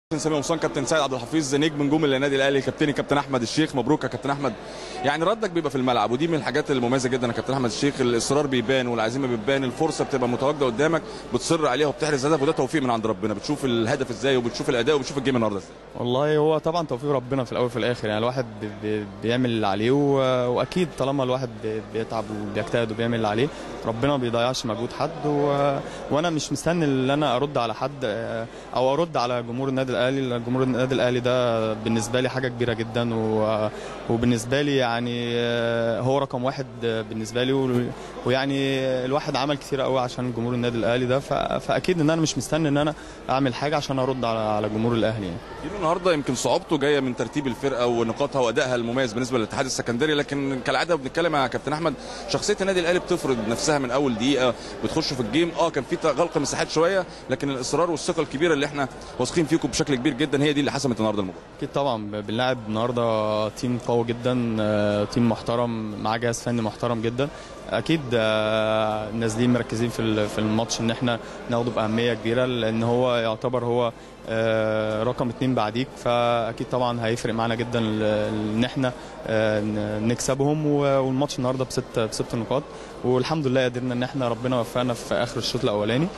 كابتن سامي قمصان كابتن سيد عبد الحفيظ نجم نجوم النادي الاهلي كابتني كابتن احمد الشيخ مبروك يا كابتن احمد يعني ردك بيبقى في الملعب ودي من الحاجات المميزه جدا يا كابتن احمد الشيخ الاصرار بيبان والعزيمه بتبان الفرصه بتبقى متواجده قدامك بتصر عليها وبتحرز هدف وده توفيق من عند ربنا بتشوف الهدف ازاي وبتشوف الاداء وبتشوف الجيم النهارده ازاي والله هو طبعا توفيق ربنا في الاول وفي الاخر يعني الواحد بي- بي- بيعمل اللي عليه و- واكيد طالما الواحد بي- بيتعب وبيجتهد وبيعمل اللي عليه ربنا ما بيضيعش مجهود حد و... وانا مش مستني ان انا ارد على حد آه، او ارد على جمهور النادي الاهلي جمهور النادي الاهلي ده بالنسبه لي حاجه كبيره جدا و... وبالنسبه لي يعني آه، هو رقم واحد آه، بالنسبه لي و... ويعني الواحد عمل كتير قوي عشان جمهور النادي الاهلي ده ف... فاكيد ان انا مش مستني ان انا اعمل حاجه عشان ارد على على جمهور الاهلي يعني. جيل النهارده يمكن صعوبته جايه من ترتيب الفرقه ونقاطها وادائها المميز بالنسبه للاتحاد السكندري لكن كالعاده بنتكلم مع كابتن احمد شخصيه النادي الاهلي بتفرض نفسها من اول دقيقه بتخشوا في الجيم اه كان في غلق مساحات شويه لكن الاصرار والثقه الكبيره اللي احنا واثقين فيكم بشكل كبير جدا هي دي اللي حسمت النهارده المباراه اكيد طبعا ب- بنلعب النهارده تيم قوي جدا آه، تيم محترم معاه جهاز فني محترم جدا اكيد آه، نازلين مركزين في ال- في الماتش ان احنا ناخده باهميه كبيره لان هو يعتبر هو آه، رقم اتنين بعديك فاكيد طبعا هيفرق معانا جدا ال- ان احنا آه، ن- نكسبهم و- والماتش النهارده بست بست نقاط والحمد لله قدرنا ان احنا ربنا وفقنا في اخر الشوط الاولاني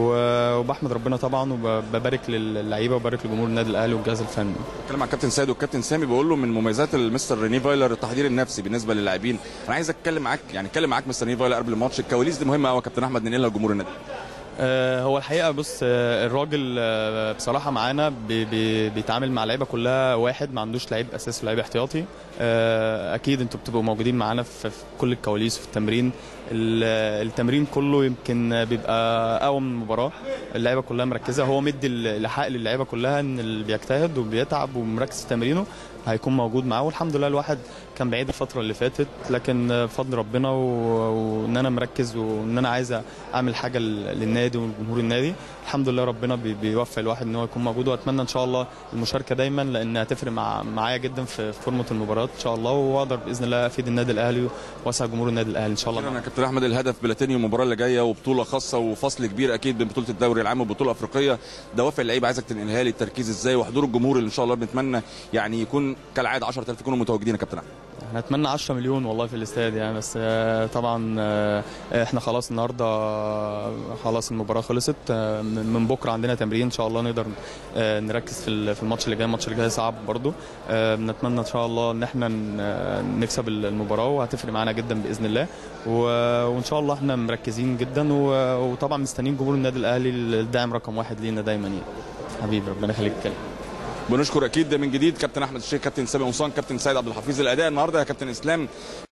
و- وبحمد ربنا طبعا وببارك للعيبه وببارك لجمهور النادي الاهلي والجهاز الفني بتكلم مع الكابتن سيد والكابتن سامي بقول له من مميزات المستر ريني فايلر التحضير النفسي بالنسبه للاعبين انا عايز اتكلم معاك يعني اتكلم معاك مستر ريني فايلر قبل الماتش الكواليس دي مهمه قوي يا كابتن احمد ننقلها لجمهور النادي آه، هو الحقيقه بص آه، الراجل آه، بصراحه معانا بي- بي- بيتعامل مع لعيبه كلها واحد ما عندوش لعيب اساسي ولعيب احتياطي آه، اكيد انتوا بتبقوا موجودين معانا في في كل الكواليس وفي التمرين ال- التمرين كله يمكن بيبقى اقوى من المباراه اللعيبه كلها مركزه هو مدي الحق للعيبه كلها ان اللي بيجتهد وبيتعب ومركز في تمرينه هيكون موجود معاه والحمد لله الواحد كان بعيد الفتره اللي فاتت لكن بفضل ربنا و- وان انا مركز وان انا عايز اعمل حاجه لل- للنادي وجمهور النادي الحمد لله ربنا بي- بيوفق الواحد ان هو يكون موجود واتمنى ان شاء الله المشاركه دايما لان هتفرق مع معايا جدا في في فورمه المباراه ان شاء الله واقدر باذن الله افيد النادي الاهلي واسعد جمهور النادي الاهلي ان شاء الله انا يا كابتن احمد الهدف بلاتيني المباراه اللي جايه وبطوله خاصه وفصل كبير اكيد بين بطوله الدوري العام وبطوله افريقيه دوافع اللعيبه عايزك تنقلها لي التركيز ازاي وحضور الجمهور اللي ان شاء الله بنتمنى يعني يكون كالعاده 10000 يكونوا متواجدين يا كابتن احمد احنا نتمنى 10 مليون والله في الاستاد يعني بس آه، طبعا آه، احنا خلاص النهارده آه، خلاص المباراه خلصت آه، من من بكره عندنا تمرين ان شاء الله نقدر آه، نركز في ال- في الماتش اللي جاي الماتش اللي جاي صعب برضو آه، بنتمنى ان شاء الله ان احنا ن- آه، نكسب ال- المباراه وهتفرق معانا جدا باذن الله و- وان شاء الله احنا مركزين جدا و- وطبعا مستنيين جمهور النادي الاهلي الداعم رقم واحد لينا دايما يعني حبيبي ربنا يخليك كده بنشكر اكيد من جديد كابتن احمد الشيخ كابتن سامي قمصان كابتن سيد عبد الحفيظ الاداء النهارده يا كابتن اسلام